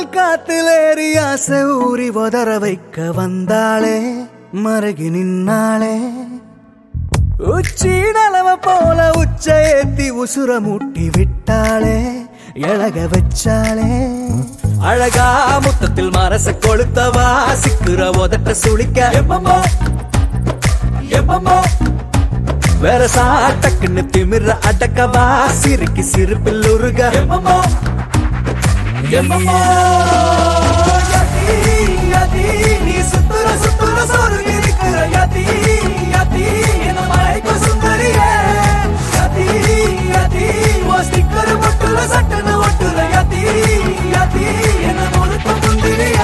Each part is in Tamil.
காத்துலேறி ஆசை ஊறி உதற வைக்க வந்தாளே மருகி நின்னாளே உச்சி நலவ போல உச்ச ஏத்தி உசுர மூட்டி விட்டாளே எழக வச்சாளே அழகா முத்தத்தில் மரச கொளுத்தவா சிக்குற உதட்ட சுளிக்க எப்பமோ எப்பமோ வேற சாட்டக்குன்னு திமிர அடக்கவா சிரிக்கு சிரிப்பில் உருக எப்பமோ எப்பமோ யதி, யதி, நீ சுத்துற சுத்துற சொருகி இருக்கிற யதி, யதி, என்ன மயக்க சுந்தரியே. யதி, யதி, உன் sticker முட்டுல சட்டுன்னு ஒட்டுற யதி, யதி, என்ன முழுக்க முந்திரியே.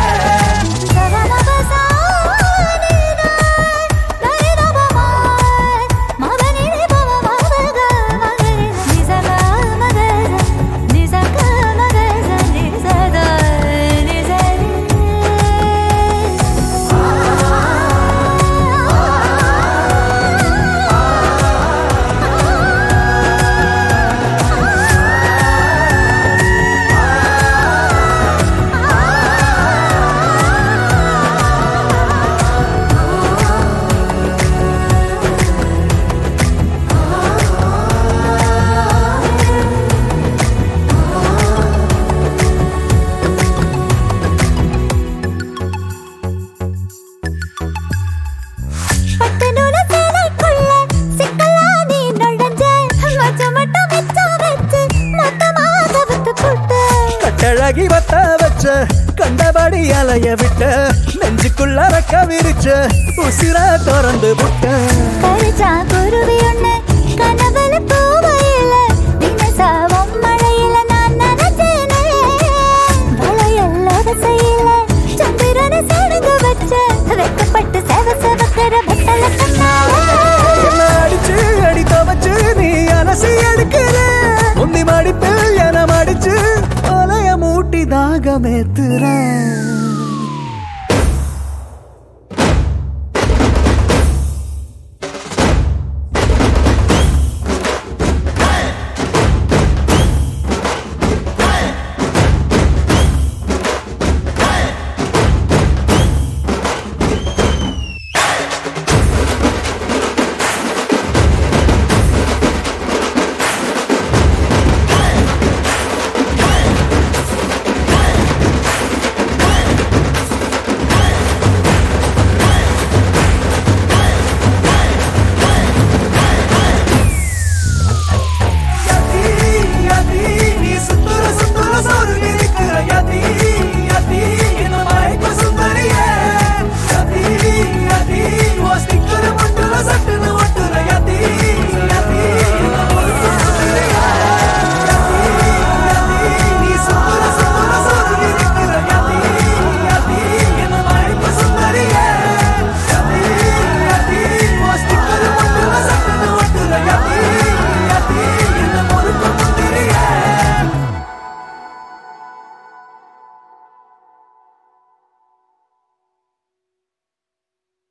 கட்டழகி வத்த வச்ச கண்டபடி அலைய விட்ட நெஞ்சுக்குள்ள ரக்க விரிச்ச உசிர திறந்து விட்ட குருவி ஒண்ணு கனவுல பூவ